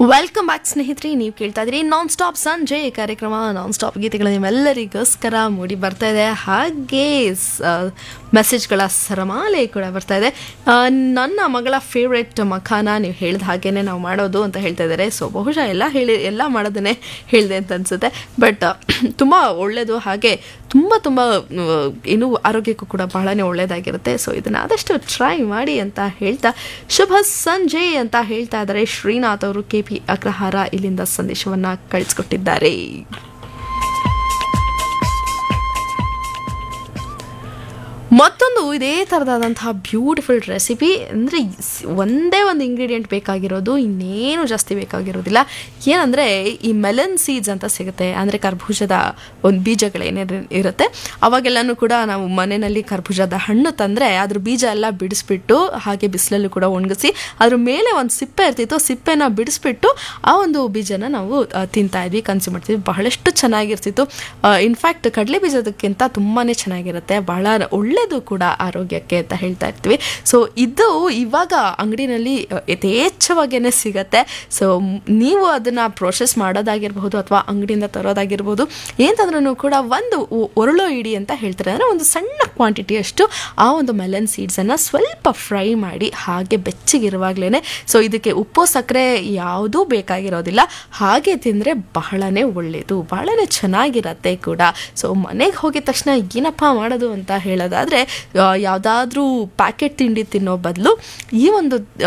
welcome back ಸ್ನೇಹಿತರೆ ನೀವು ಕೇಳ್ತಾ ಇದ್ರಿ ನಾನ್ ಸ್ಟಾಪ್ ಸಂಜೆ ಕಾರ್ಯಕ್ರಮ ನಾನ್ ಸ್ಟಾಪ್ ಗೀತೆಗಳು ನಿಮ್ಮೆಲ್ಲರಿಗೋಸ್ಕರ ಮೂಡಿ ಬರ್ತಾ ಇದೆ ಹಾಗೆ ಮೆಸೇಜ್ಗಳ ಸರಮಾಲೆ ಕೂಡ ಬರ್ತಾ ಇದೆ ಆ, ನನ್ನ ಮಗಳ ಫೇವ್ರೆಟ್ ಮಖಾನ ನೀವು ಹೇಳಿದ ಹಾಗೇನೆ ನಾವು ಮಾಡೋದು ಅಂತ ಹೇಳ್ತಾ ಇದ್ದಾರೆ ಸೊ ಬಹುಶಃ ಎಲ್ಲ ಹೇಳಿ ಎಲ್ಲ ಮಾಡೋದನ್ನೇ ಹೇಳಿದೆ ಅಂತ ಅನ್ಸುತ್ತೆ ಬಟ್ ತುಂಬ ಒಳ್ಳೆಯದು ಹಾಗೆ ತುಂಬ ತುಂಬ ಏನು ಆರೋಗ್ಯಕ್ಕೂ ಕೂಡ ಬಹಳನೇ ಒಳ್ಳೆಯದಾಗಿರುತ್ತೆ ಸೊ ಇದನ್ನು ಆದಷ್ಟು ಟ್ರೈ ಮಾಡಿ ಅಂತ ಹೇಳ್ತಾ ಶುಭ ಸಂಜೆ ಅಂತ ಹೇಳ್ತಾ ಇದ್ದಾರೆ ಶ್ರೀನಾಥ್ ಅವರು ಕೆ ಪಿ ಅಗ್ರಹಾರ ಇಲ್ಲಿಂದ ಸಂದೇಶವನ್ನ ಕಳಿಸ್ಕೊಟ್ಟಿದ್ದಾರೆ ಮತ್ತೊಂದು ಇದೇ ಥರದಾದಂತಹ ಬ್ಯೂಟಿಫುಲ್ ರೆಸಿಪಿ ಅಂದರೆ ಒಂದೇ ಒಂದು ಇಂಗ್ರೀಡಿಯೆಂಟ್ ಬೇಕಾಗಿರೋದು ಇನ್ನೇನು ಜಾಸ್ತಿ ಬೇಕಾಗಿರೋದಿಲ್ಲ ಏನಂದರೆ ಈ ಮೆಲನ್ ಸೀಡ್ಸ್ ಅಂತ ಸಿಗುತ್ತೆ ಅಂದರೆ ಕರ್ಬೂಜದ ಒಂದು ಬೀಜಗಳೇನೇನು ಇರುತ್ತೆ ಅವಾಗೆಲ್ಲನೂ ಕೂಡ ನಾವು ಮನೆಯಲ್ಲಿ ಕರ್ಬೂಜದ ಹಣ್ಣು ತಂದರೆ ಅದ್ರ ಬೀಜ ಎಲ್ಲ ಬಿಡಿಸ್ಬಿಟ್ಟು ಹಾಗೆ ಬಿಸಿಲಲ್ಲೂ ಕೂಡ ಒಣಗಿಸಿ ಅದ್ರ ಮೇಲೆ ಒಂದು ಸಿಪ್ಪೆ ಇರ್ತಿತ್ತು ಸಿಪ್ಪೆನ ಬಿಡಿಸ್ಬಿಟ್ಟು ಆ ಒಂದು ಬೀಜನ ನಾವು ಆ, ತಿಂತಾ ಇದ್ವಿ ಕನ್ಸ್ಯೂಮ್ ಮಾಡ್ತಿದ್ವಿ ಬಹಳಷ್ಟು ಚೆನ್ನಾಗಿರ್ತಿತ್ತು ಇನ್ಫ್ಯಾಕ್ಟ್ ಕಡಲೆ ಬೀಜದಕ್ಕಿಂತ ತುಂಬಾ ಚೆನ್ನಾಗಿರುತ್ತೆ ಬಹಳ ಒಳ್ಳೆಯದು ಕೂಡ ಆರೋಗ್ಯಕ್ಕೆ ಅಂತ ಹೇಳ್ತಾ ಇರ್ತೀವಿ ಸೊ ಇದು ಇವಾಗ ಅಂಗಡಿನಲ್ಲಿ ಯಥೇಚ್ಛವಾಗೇನೆ ಸಿಗತ್ತೆ ಸೊ ನೀವು ಅದನ್ನು ಪ್ರೋಸೆಸ್ ಮಾಡೋದಾಗಿರ್ಬಹುದು ಅಥವಾ ಅಂಗಡಿಯಿಂದ ತರೋದಾಗಿರ್ಬೋದು ಏನಂತಂದ್ರೂ ಕೂಡ ಒಂದು ಒ- ಒರಳೋ ಇಡಿ ಅಂತ ಹೇಳ್ತಾರೆ ಅಂದರೆ ಒಂದು ಸಣ್ಣ ಕ್ವಾಂಟಿಟಿಯಷ್ಟು ಆ ಒಂದು ಮೆಲನ್ ಸೀಡ್ಸನ್ನು ಸ್ವಲ್ಪ ಫ್ರೈ ಮಾಡಿ ಹಾಗೆ ಬೆಚ್ಚಗಿರುವಾಗಲೇ ಸೊ ಇದಕ್ಕೆ ಉಪ್ಪು ಸಕ್ಕರೆ ಯಾವುದೂ ಬೇಕಾಗಿರೋದಿಲ್ಲ ಹಾಗೆ ತಿಂದರೆ ಬಹಳನೇ ಒಳ್ಳೆಯದು ಬಹಳನೇ ಚೆನ್ನಾಗಿರತ್ತೆ ಕೂಡ ಸೊ ಮನೆಗೆ ಹೋಗಿದ ತಕ್ಷಣ ಏನಪ್ಪ ಮಾಡೋದು ಅಂತ ಹೇಳೋದಾದರೆ ಯಾವುದಾದ್ರೂ ಪ್ಯಾಕೆಟ್ ತಿಂಡಿ ತಿನ್ನೋ ಬದಲು ಈ ಒಂದು